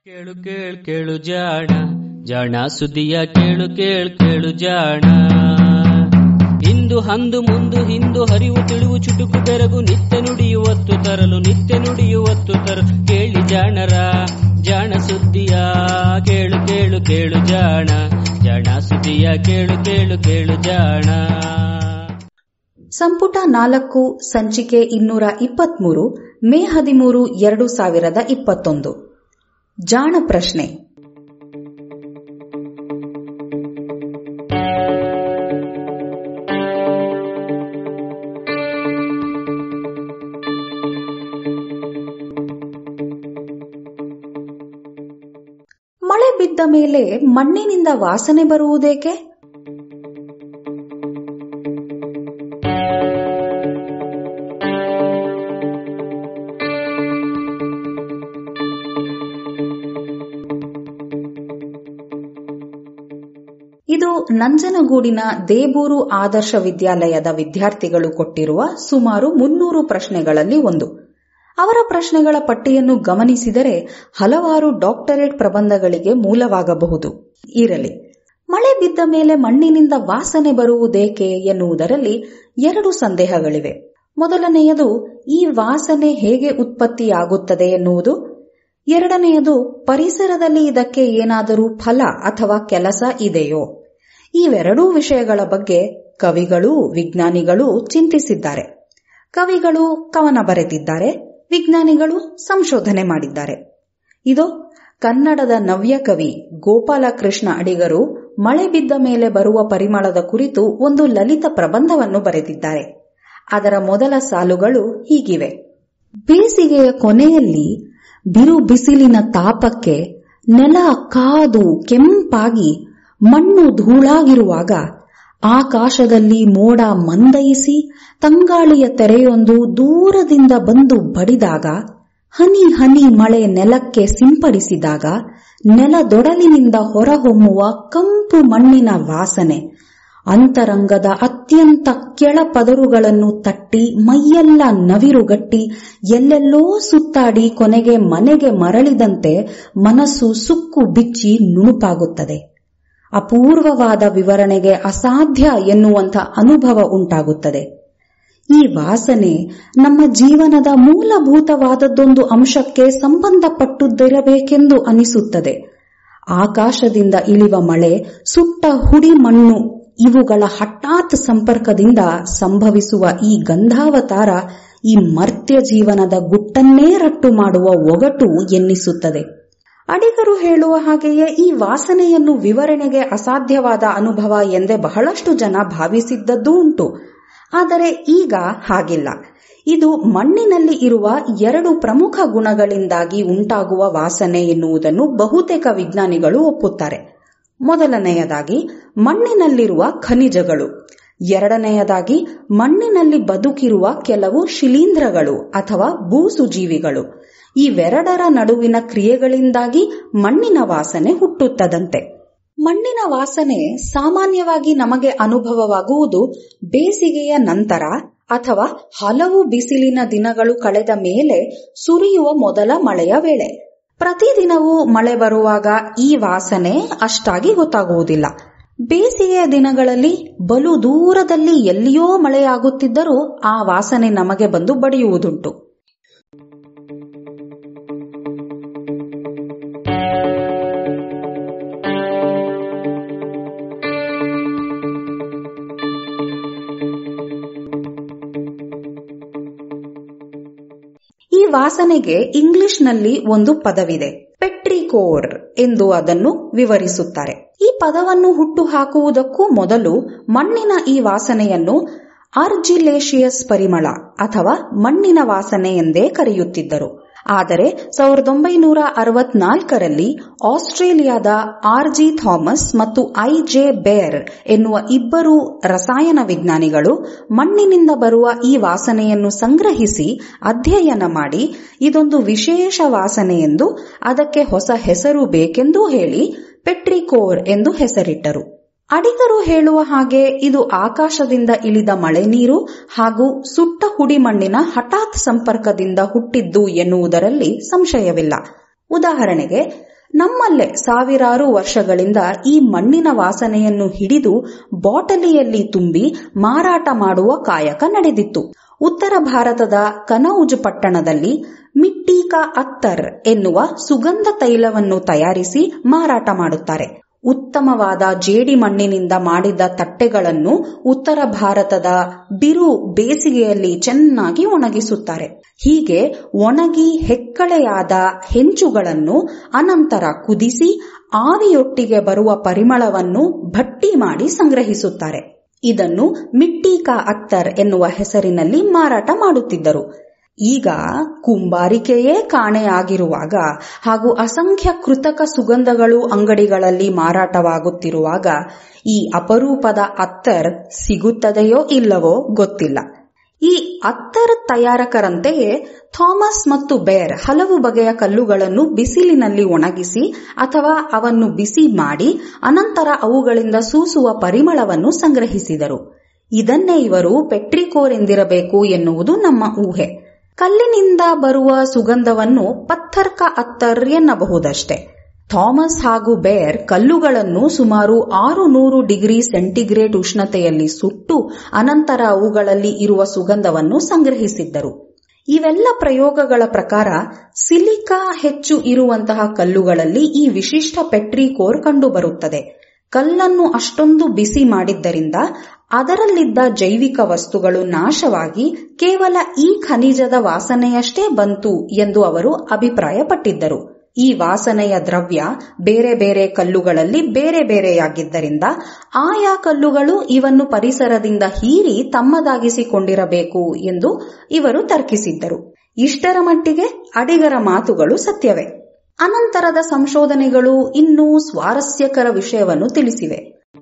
ಕೇಳು ಕೇಳು ಕೇಳು ಜಾಣ ಜಾಣ ಸುದ್ದಿಯ ಕೇಳು ಕೇಳು ಕೇಳು ಜಾಣ ಇಂದು ಹಂದು ಮುಂದು ಹಿಂದು ಹರಿವು ತಿಳಿವು ಚುಟುಕು ಬೆರಗು ನಿತ್ಯ ನುಡಿಯುವತ್ತು ತರಲು ನಿತ್ಯ ನುಡಿಯುವತ್ತು ತರಲು ಕೇಳಿ ಜಾಣರ ಜಾಣ ಸುದ್ದಿಯ ಕೇಳು ಕೇಳು ಕೇಳು ಜಾಣ ಜಾಣ ಸುದ್ದಿಯ ಕೇಳು ಕೇಳು ಕೇಳು ಜಾಣ ಸಂಪುಟ ನಾಲ್ಕು ಸಂಚಿಕೆ ಇನ್ನೂರ ಇಪ್ಪತ್ಮೂರು ಮೇ ಹದಿಮೂರು ಎರಡು ಸಾವಿರದ ಇಪ್ಪತ್ತೊಂದು ಜಾಣ ಪ್ರಶ್ನೆ ಮಳೆ ಬಿದ್ದ ಮೇಲೆ ಮಣ್ಣಿನಿಂದ ವಾಸನೆ ಬರುವುದೇಕೆ ಇದು ನಂಜನಗೂಡಿನ ದೇಬೂರು ಆದರ್ಶ ವಿದ್ಯಾಲಯದ ವಿದ್ಯಾರ್ಥಿಗಳು ಕೊಟ್ಟಿರುವ ಸುಮಾರು ಮುನ್ನೂರು ಪ್ರಶ್ನೆಗಳಲ್ಲಿ ಒಂದು ಅವರ ಪ್ರಶ್ನೆಗಳ ಪಟ್ಟಿಯನ್ನು ಗಮನಿಸಿದರೆ ಹಲವಾರು ಡಾಕ್ಟರೇಟ್ ಪ್ರಬಂಧಗಳಿಗೆ ಮೂಲವಾಗಬಹುದು ಇರಲಿ ಮಳೆ ಬಿದ್ದ ಮೇಲೆ ಮಣ್ಣಿನಿಂದ ವಾಸನೆ ಬರುವುದೇಕೆ ಎನ್ನುವುದರಲ್ಲಿ ಎರಡು ಸಂದೇಹಗಳಿವೆ ಮೊದಲನೆಯದು ಈ ವಾಸನೆ ಹೇಗೆ ಉತ್ಪತ್ತಿಯಾಗುತ್ತದೆ ಎನ್ನುವುದು ಎರಡನೆಯದು ಪರಿಸರದಲ್ಲಿ ಇದಕ್ಕೆ ಏನಾದರೂ ಫಲ ಅಥವಾ ಕೆಲಸ ಇದೆಯೋ ಇವೆರಡೂ ವಿಷಯಗಳ ಬಗ್ಗೆ ಕವಿಗಳು ವಿಜ್ಞಾನಿಗಳು ಚಿಂತಿಸಿದ್ದಾರೆ ಕವಿಗಳು ಕವನ ಬರೆದಿದ್ದಾರೆ ವಿಜ್ಞಾನಿಗಳು ಸಂಶೋಧನೆ ಮಾಡಿದ್ದಾರೆ ಇದು ಕನ್ನಡದ ನವ್ಯ ಕವಿ ಗೋಪಾಲಕೃಷ್ಣ ಅಡಿಗರು ಮಳೆ ಬಿದ್ದ ಮೇಲೆ ಬರುವ ಪರಿಮಳದ ಕುರಿತು ಒಂದು ಲಲಿತ ಪ್ರಬಂಧವನ್ನು ಬರೆದಿದ್ದಾರೆ ಅದರ ಮೊದಲ ಸಾಲುಗಳು ಹೀಗಿವೆ ಬೇಸಿಗೆಯ ಕೊನೆಯಲ್ಲಿ ಬಿರು ಬಿಸಿಲಿನ ತಾಪಕ್ಕೆ ನೆಲ ಕಾದು ಕೆಂಪಾಗಿ ಮಣ್ಣು ಧೂಳಾಗಿರುವಾಗ ಆಕಾಶದಲ್ಲಿ ಮೋಡ ಮಂದಯಿಸಿ ತಂಗಾಳಿಯ ತೆರೆಯೊಂದು ದೂರದಿಂದ ಬಂದು ಬಡಿದಾಗ ಹನಿ ಹನಿ ಮಳೆ ನೆಲಕ್ಕೆ ಸಿಂಪಡಿಸಿದಾಗ ನೆಲದೊಡಲಿನಿಂದ ಹೊರಹೊಮ್ಮುವ ಕಂಪು ಮಣ್ಣಿನ ವಾಸನೆ ಅಂತರಂಗದ ಅತ್ಯಂತ ಕೆಳ ಪದರುಗಳನ್ನು ತಟ್ಟಿ ಮೈಯೆಲ್ಲ ನವಿರುಗಟ್ಟಿ ಎಲ್ಲೆಲ್ಲೋ ಸುತ್ತಾಡಿ ಕೊನೆಗೆ ಮನೆಗೆ ಮರಳಿದಂತೆ ಮನಸ್ಸು ಸುಕ್ಕು ಬಿಚ್ಚಿ ನುಣುಪಾಗುತ್ತದೆ ಅಪೂರ್ವವಾದ ವಿವರಣೆಗೆ ಅಸಾಧ್ಯ ಎನ್ನುವಂಥ ಅನುಭವ ಉಂಟಾಗುತ್ತದೆ ಈ ವಾಸನೆ ನಮ್ಮ ಜೀವನದ ಮೂಲಭೂತವಾದದ್ದೊಂದು ಅಂಶಕ್ಕೆ ಸಂಬಂಧಪಟ್ಟುದಿರಬೇಕೆಂದು ಅನಿಸುತ್ತದೆ ಆಕಾಶದಿಂದ ಇಳಿವ ಮಳೆ ಸುಟ್ಟ ಹುಡಿ ಮಣ್ಣು ಇವುಗಳ ಹಠಾತ್ ಸಂಪರ್ಕದಿಂದ ಸಂಭವಿಸುವ ಈ ಗಂಧಾವತಾರ ಈ ಮರ್ತ್ಯ ಜೀವನದ ಗುಟ್ಟನ್ನೇ ರಟ್ಟು ಮಾಡುವ ಒಗಟು ಎನ್ನಿಸುತ್ತದೆ ಅಡಿಗರು ಹೇಳುವ ಹಾಗೆಯೇ ಈ ವಾಸನೆಯನ್ನು ವಿವರಣೆಗೆ ಅಸಾಧ್ಯವಾದ ಅನುಭವ ಎಂದೇ ಬಹಳಷ್ಟು ಜನ ಭಾವಿಸಿದ್ದದ್ದೂ ಉಂಟು ಆದರೆ ಈಗ ಹಾಗಿಲ್ಲ ಇದು ಮಣ್ಣಿನಲ್ಲಿ ಇರುವ ಎರಡು ಪ್ರಮುಖ ಗುಣಗಳಿಂದಾಗಿ ಉಂಟಾಗುವ ವಾಸನೆ ಎನ್ನುವುದನ್ನು ಬಹುತೇಕ ವಿಜ್ಞಾನಿಗಳು ಒಪ್ಪುತ್ತಾರೆ ಮೊದಲನೆಯದಾಗಿ ಮಣ್ಣಿನಲ್ಲಿರುವ ಖನಿಜಗಳು ಎರಡನೆಯದಾಗಿ ಮಣ್ಣಿನಲ್ಲಿ ಬದುಕಿರುವ ಕೆಲವು ಶಿಲೀಂಧ್ರಗಳು ಅಥವಾ ಬೂಸುಜೀವಿಗಳು ಇವೆರಡರ ನಡುವಿನ ಕ್ರಿಯೆಗಳಿಂದಾಗಿ ಮಣ್ಣಿನ ವಾಸನೆ ಹುಟ್ಟುತ್ತದಂತೆ ಮಣ್ಣಿನ ವಾಸನೆ ಸಾಮಾನ್ಯವಾಗಿ ನಮಗೆ ಅನುಭವವಾಗುವುದು ಬೇಸಿಗೆಯ ನಂತರ ಅಥವಾ ಹಲವು ಬಿಸಿಲಿನ ದಿನಗಳು ಕಳೆದ ಮೇಲೆ ಸುರಿಯುವ ಮೊದಲ ಮಳೆಯ ವೇಳೆ ಪ್ರತಿದಿನವೂ ಮಳೆ ಬರುವಾಗ ಈ ವಾಸನೆ ಅಷ್ಟಾಗಿ ಗೊತ್ತಾಗುವುದಿಲ್ಲ ಬೇಸಿಗೆಯ ದಿನಗಳಲ್ಲಿ ಬಲು ದೂರದಲ್ಲಿ ಎಲ್ಲಿಯೋ ಮಳೆಯಾಗುತ್ತಿದ್ದರೂ ಆ ವಾಸನೆ ನಮಗೆ ಬಂದು ಬಡಿಯುವುದುಂಟು ಈ ವಾಸನೆಗೆ ಇಂಗ್ಲಿಷ್ನಲ್ಲಿ ಒಂದು ಪದವಿದೆ ಪೆಟ್ರಿಕೋರ್ ಎಂದು ಅದನ್ನು ವಿವರಿಸುತ್ತಾರೆ ಈ ಪದವನ್ನು ಹುಟ್ಟು ಹಾಕುವುದಕ್ಕೂ ಮೊದಲು ಮಣ್ಣಿನ ಈ ವಾಸನೆಯನ್ನು ಆರ್ಜಿಲೇಷಿಯಸ್ ಪರಿಮಳ ಅಥವಾ ಮಣ್ಣಿನ ವಾಸನೆ ಎಂದೇ ಕರೆಯುತ್ತಿದ್ದರು ಆದರೆ ಸಾವಿರದ ಒಂಬೈನೂರ ಅರವತ್ನಾಲ್ಕರಲ್ಲಿ ಆಸ್ಟ್ರೇಲಿಯಾದ ಆರ್ ಜಿ ಥಾಮಸ್ ಮತ್ತು ಐ ಜೆ ಬೇರ್ ಎನ್ನುವ ಇಬ್ಬರು ರಸಾಯನ ವಿಜ್ಞಾನಿಗಳು ಮಣ್ಣಿನಿಂದ ಬರುವ ಈ ವಾಸನೆಯನ್ನು ಸಂಗ್ರಹಿಸಿ ಅಧ್ಯಯನ ಮಾಡಿ ಇದೊಂದು ವಿಶೇಷ ವಾಸನೆ ಎಂದು ಅದಕ್ಕೆ ಹೊಸ ಹೆಸರು ಬೇಕೆಂದೂ ಹೇಳಿ ಪೆಟ್ರಿಕೋರ್ ಎಂದು ಹೆಸರಿಟ್ಟರು ಅಡಿಗರು ಹೇಳುವ ಹಾಗೆ ಇದು ಆಕಾಶದಿಂದ ಇಳಿದ ಮಳೆ ನೀರು ಹಾಗೂ ಸುಟ್ಟ ಹುಡಿಮಣ್ಣಿನ ಹಠಾತ್ ಸಂಪರ್ಕದಿಂದ ಹುಟ್ಟಿದ್ದು ಎನ್ನುವುದರಲ್ಲಿ ಸಂಶಯವಿಲ್ಲ ಉದಾಹರಣೆಗೆ ನಮ್ಮಲ್ಲೇ ಸಾವಿರಾರು ವರ್ಷಗಳಿಂದ ಈ ಮಣ್ಣಿನ ವಾಸನೆಯನ್ನು ಹಿಡಿದು ಬಾಟಲಿಯಲ್ಲಿ ತುಂಬಿ ಮಾರಾಟ ಮಾಡುವ ಕಾಯಕ ನಡೆದಿತ್ತು ಉತ್ತರ ಭಾರತದ ಕನೌಜ್ ಪಟ್ಟಣದಲ್ಲಿ ಮಿಟ್ಟೀಕಾ ಅತ್ತರ್ ಎನ್ನುವ ಸುಗಂಧ ತೈಲವನ್ನು ತಯಾರಿಸಿ ಮಾರಾಟ ಮಾಡುತ್ತಾರೆ ಉತ್ತಮವಾದ ಜೇಡಿ ಮಣ್ಣಿನಿಂದ ಮಾಡಿದ ತಟ್ಟೆಗಳನ್ನು ಉತ್ತರ ಭಾರತದ ಬಿರು ಬೇಸಿಗೆಯಲ್ಲಿ ಚೆನ್ನಾಗಿ ಒಣಗಿಸುತ್ತಾರೆ ಹೀಗೆ ಒಣಗಿ ಹೆಕ್ಕಳೆಯಾದ ಹೆಂಚುಗಳನ್ನು ಅನಂತರ ಕುದಿಸಿ ಆವಿಯೊಟ್ಟಿಗೆ ಬರುವ ಪರಿಮಳವನ್ನು ಭಟ್ಟಿ ಮಾಡಿ ಸಂಗ್ರಹಿಸುತ್ತಾರೆ ಇದನ್ನು ಮಿಟ್ಟೀಕಾ ಅತ್ತರ್ ಎನ್ನುವ ಹೆಸರಿನಲ್ಲಿ ಮಾರಾಟ ಮಾಡುತ್ತಿದ್ದರು ಈಗ ಕುಂಬಾರಿಕೆಯೇ ಕಾಣೆಯಾಗಿರುವಾಗ ಹಾಗೂ ಅಸಂಖ್ಯ ಕೃತಕ ಸುಗಂಧಗಳು ಅಂಗಡಿಗಳಲ್ಲಿ ಮಾರಾಟವಾಗುತ್ತಿರುವಾಗ ಈ ಅಪರೂಪದ ಅತ್ತರ್ ಸಿಗುತ್ತದೆಯೋ ಇಲ್ಲವೋ ಗೊತ್ತಿಲ್ಲ ಈ ಅತ್ತರ್ ತಯಾರಕರಂತೆಯೇ ಥಾಮಸ್ ಮತ್ತು ಬೇರ್ ಹಲವು ಬಗೆಯ ಕಲ್ಲುಗಳನ್ನು ಬಿಸಿಲಿನಲ್ಲಿ ಒಣಗಿಸಿ ಅಥವಾ ಅವನ್ನು ಬಿಸಿ ಮಾಡಿ ಅನಂತರ ಅವುಗಳಿಂದ ಸೂಸುವ ಪರಿಮಳವನ್ನು ಸಂಗ್ರಹಿಸಿದರು ಇದನ್ನೇ ಇವರು ಪೆಟ್ರಿಕೋರ್ ಎಂದಿರಬೇಕು ಎನ್ನುವುದು ನಮ್ಮ ಊಹೆ ಕಲ್ಲಿನಿಂದ ಬರುವ ಸುಗಂಧವನ್ನು ಪತ್ಥರ್ಕ ಅತ್ತರ್ ಎನ್ನಬಹುದಷ್ಟೆ ಥಾಮಸ್ ಹಾಗೂ ಬೇರ್ ಕಲ್ಲುಗಳನ್ನು ಸುಮಾರು ಆರು ನೂರು ಡಿಗ್ರಿ ಸೆಂಟಿಗ್ರೇಡ್ ಉಷ್ಣತೆಯಲ್ಲಿ ಸುಟ್ಟು ಅನಂತರ ಅವುಗಳಲ್ಲಿ ಇರುವ ಸುಗಂಧವನ್ನು ಸಂಗ್ರಹಿಸಿದ್ದರು ಇವೆಲ್ಲ ಪ್ರಯೋಗಗಳ ಪ್ರಕಾರ ಸಿಲಿಕಾ ಹೆಚ್ಚು ಇರುವಂತಹ ಕಲ್ಲುಗಳಲ್ಲಿ ಈ ವಿಶಿಷ್ಟ ಪೆಟ್ರಿಕೋರ್ ಕಂಡುಬರುತ್ತದೆ ಕಲ್ಲನ್ನು ಅಷ್ಟೊಂದು ಬಿಸಿ ಮಾಡಿದ್ದರಿಂದ ಅದರಲ್ಲಿದ್ದ ಜೈವಿಕ ವಸ್ತುಗಳು ನಾಶವಾಗಿ ಕೇವಲ ಈ ಖನಿಜದ ವಾಸನೆಯಷ್ಟೇ ಬಂತು ಎಂದು ಅವರು ಅಭಿಪ್ರಾಯಪಟ್ಟಿದ್ದರು ಈ ವಾಸನೆಯ ದ್ರವ್ಯ ಬೇರೆ ಬೇರೆ ಕಲ್ಲುಗಳಲ್ಲಿ ಬೇರೆ ಬೇರೆಯಾಗಿದ್ದರಿಂದ ಆಯಾ ಕಲ್ಲುಗಳು ಇವನ್ನು ಪರಿಸರದಿಂದ ಹೀರಿ ತಮ್ಮದಾಗಿಸಿಕೊಂಡಿರಬೇಕು ಎಂದು ಇವರು ತರ್ಕಿಸಿದ್ದರು ಇಷ್ಟರ ಮಟ್ಟಿಗೆ ಅಡಿಗರ ಮಾತುಗಳು ಸತ್ಯವೇ ಅನಂತರದ ಸಂಶೋಧನೆಗಳು ಇನ್ನೂ ಸ್ವಾರಸ್ಯಕರ ವಿಷಯವನ್ನು ತಿಳಿಸಿವೆ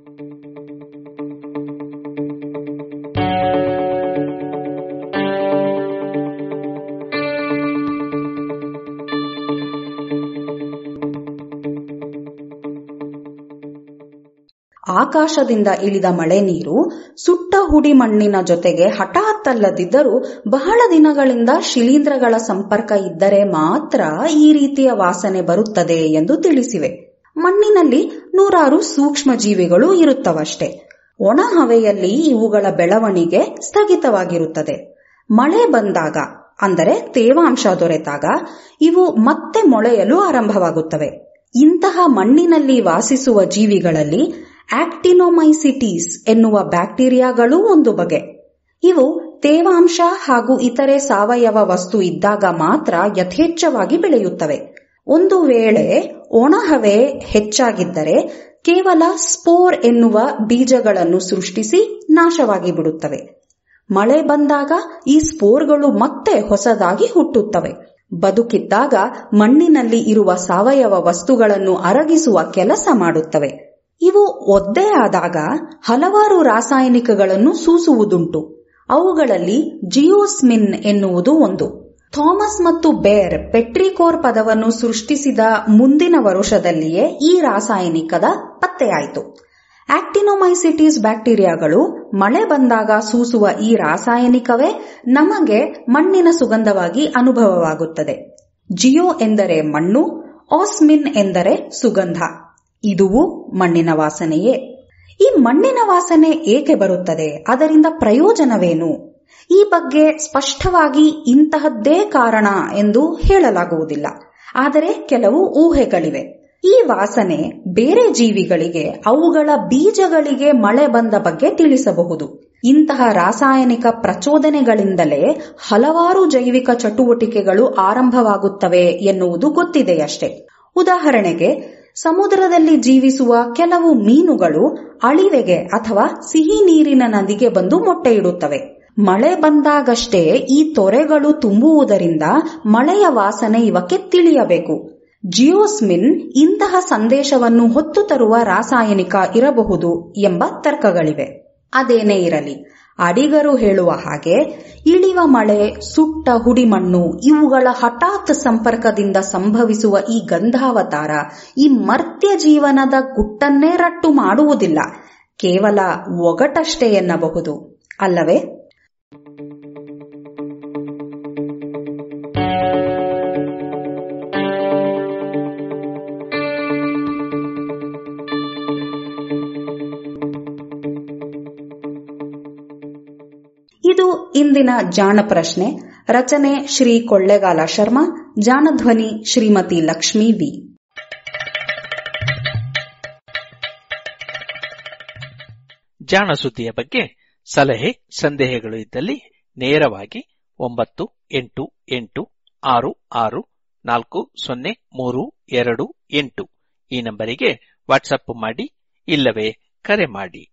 ಆಕಾಶದಿಂದ ಇಳಿದ ಮಳೆ ನೀರು ಸುಟ್ಟ ಹುಡಿ ಮಣ್ಣಿನ ಜೊತೆಗೆ ಹಠಾತ್ತಲ್ಲದಿದ್ದರೂ ಬಹಳ ದಿನಗಳಿಂದ ಶಿಲೀಂಧ್ರಗಳ ಸಂಪರ್ಕ ಇದ್ದರೆ ಮಾತ್ರ ಈ ರೀತಿಯ ವಾಸನೆ ಬರುತ್ತದೆ ಎಂದು ತಿಳಿಸಿವೆ ಮಣ್ಣಿನಲ್ಲಿ ನೂರಾರು ಸೂಕ್ಷ್ಮ ಜೀವಿಗಳು ಇರುತ್ತವಷ್ಟೇ ಒಣ ಹವೆಯಲ್ಲಿ ಇವುಗಳ ಬೆಳವಣಿಗೆ ಸ್ಥಗಿತವಾಗಿರುತ್ತದೆ ಮಳೆ ಬಂದಾಗ ಅಂದರೆ ತೇವಾಂಶ ದೊರೆತಾಗ ಇವು ಮತ್ತೆ ಮೊಳೆಯಲು ಆರಂಭವಾಗುತ್ತವೆ ಇಂತಹ ಮಣ್ಣಿನಲ್ಲಿ ವಾಸಿಸುವ ಜೀವಿಗಳಲ್ಲಿ ಆಕ್ಟಿನೋಮೈಸಿಟೀಸ್ ಎನ್ನುವ ಬ್ಯಾಕ್ಟೀರಿಯಾಗಳೂ ಒಂದು ಬಗೆ ಇವು ತೇವಾಂಶ ಹಾಗೂ ಇತರೆ ಸಾವಯವ ವಸ್ತು ಇದ್ದಾಗ ಮಾತ್ರ ಯಥೇಚ್ಛವಾಗಿ ಬೆಳೆಯುತ್ತವೆ ಒಂದು ವೇಳೆ ಒಣಹವೆ ಹೆಚ್ಚಾಗಿದ್ದರೆ ಕೇವಲ ಸ್ಪೋರ್ ಎನ್ನುವ ಬೀಜಗಳನ್ನು ಸೃಷ್ಟಿಸಿ ನಾಶವಾಗಿ ಬಿಡುತ್ತವೆ ಮಳೆ ಬಂದಾಗ ಈ ಸ್ಪೋರ್ಗಳು ಮತ್ತೆ ಹೊಸದಾಗಿ ಹುಟ್ಟುತ್ತವೆ ಬದುಕಿದ್ದಾಗ ಮಣ್ಣಿನಲ್ಲಿ ಇರುವ ಸಾವಯವ ವಸ್ತುಗಳನ್ನು ಅರಗಿಸುವ ಕೆಲಸ ಮಾಡುತ್ತವೆ ಇವು ಒದ್ದೆ ಆದಾಗ ಹಲವಾರು ರಾಸಾಯನಿಕಗಳನ್ನು ಸೂಸುವುದುಂಟು ಅವುಗಳಲ್ಲಿ ಜಿಯೋಸ್ಮಿನ್ ಎನ್ನುವುದು ಒಂದು ಥಾಮಸ್ ಮತ್ತು ಬೇರ್ ಪೆಟ್ರಿಕೋರ್ ಪದವನ್ನು ಸೃಷ್ಟಿಸಿದ ಮುಂದಿನ ವರುಷದಲ್ಲಿಯೇ ಈ ರಾಸಾಯನಿಕದ ಪತ್ತೆಯಾಯಿತು ಆಕ್ಟಿನೋಮೈಸಿಟೀಸ್ ಬ್ಯಾಕ್ಟೀರಿಯಾಗಳು ಮಳೆ ಬಂದಾಗ ಸೂಸುವ ಈ ರಾಸಾಯನಿಕವೇ ನಮಗೆ ಮಣ್ಣಿನ ಸುಗಂಧವಾಗಿ ಅನುಭವವಾಗುತ್ತದೆ ಜಿಯೋ ಎಂದರೆ ಮಣ್ಣು ಆಸ್ಮಿನ್ ಎಂದರೆ ಸುಗಂಧ ಇದುವು ಮಣ್ಣಿನ ವಾಸನೆಯೇ ಈ ಮಣ್ಣಿನ ವಾಸನೆ ಏಕೆ ಬರುತ್ತದೆ ಅದರಿಂದ ಪ್ರಯೋಜನವೇನು ಈ ಬಗ್ಗೆ ಸ್ಪಷ್ಟವಾಗಿ ಇಂತಹದ್ದೇ ಕಾರಣ ಎಂದು ಹೇಳಲಾಗುವುದಿಲ್ಲ ಆದರೆ ಕೆಲವು ಊಹೆಗಳಿವೆ ಈ ವಾಸನೆ ಬೇರೆ ಜೀವಿಗಳಿಗೆ ಅವುಗಳ ಬೀಜಗಳಿಗೆ ಮಳೆ ಬಂದ ಬಗ್ಗೆ ತಿಳಿಸಬಹುದು ಇಂತಹ ರಾಸಾಯನಿಕ ಪ್ರಚೋದನೆಗಳಿಂದಲೇ ಹಲವಾರು ಜೈವಿಕ ಚಟುವಟಿಕೆಗಳು ಆರಂಭವಾಗುತ್ತವೆ ಎನ್ನುವುದು ಗೊತ್ತಿದೆಯಷ್ಟೇ ಉದಾಹರಣೆಗೆ ಸಮುದ್ರದಲ್ಲಿ ಜೀವಿಸುವ ಕೆಲವು ಮೀನುಗಳು ಅಳಿವೆಗೆ ಅಥವಾ ಸಿಹಿ ನೀರಿನ ನದಿಗೆ ಬಂದು ಮೊಟ್ಟೆ ಇಡುತ್ತವೆ ಮಳೆ ಬಂದಾಗಷ್ಟೇ ಈ ತೊರೆಗಳು ತುಂಬುವುದರಿಂದ ಮಳೆಯ ವಾಸನೆ ಇವಕ್ಕೆ ತಿಳಿಯಬೇಕು ಜಿಯೋಸ್ಮಿನ್ ಇಂತಹ ಸಂದೇಶವನ್ನು ಹೊತ್ತು ತರುವ ರಾಸಾಯನಿಕ ಇರಬಹುದು ಎಂಬ ತರ್ಕಗಳಿವೆ ಅದೇನೇ ಇರಲಿ ಅಡಿಗರು ಹೇಳುವ ಹಾಗೆ ಇಳಿವ ಮಳೆ ಸುಟ್ಟ ಹುಡಿಮಣ್ಣು ಇವುಗಳ ಹಠಾತ್ ಸಂಪರ್ಕದಿಂದ ಸಂಭವಿಸುವ ಈ ಗಂಧಾವತಾರ ಈ ಮರ್ತ್ಯ ಜೀವನದ ಗುಟ್ಟನ್ನೇ ರಟ್ಟು ಮಾಡುವುದಿಲ್ಲ ಕೇವಲ ಒಗಟಷ್ಟೇ ಎನ್ನಬಹುದು ಅಲ್ಲವೇ ಇದು ಇಂದಿನ ಜಾಣ ಪ್ರಶ್ನೆ ರಚನೆ ಶ್ರೀ ಕೊಳ್ಳೆಗಾಲ ಶರ್ಮಾ ಜಾಣಧ್ವನಿ ಶ್ರೀಮತಿ ಲಕ್ಷ್ಮೀ ವಿ ಜಾಣ ಸುದ್ದಿಯ ಬಗ್ಗೆ ಸಲಹೆ ಸಂದೇಹಗಳು ಇದ್ದಲ್ಲಿ ನೇರವಾಗಿ ಒಂಬತ್ತು ಎಂಟು ಎಂಟು ಆರು ಆರು ನಾಲ್ಕು ಸೊನ್ನೆ ಮೂರು ಎರಡು ಎಂಟು ಈ ನಂಬರಿಗೆ ವಾಟ್ಸಪ್ ಮಾಡಿ ಇಲ್ಲವೇ ಕರೆ ಮಾಡಿ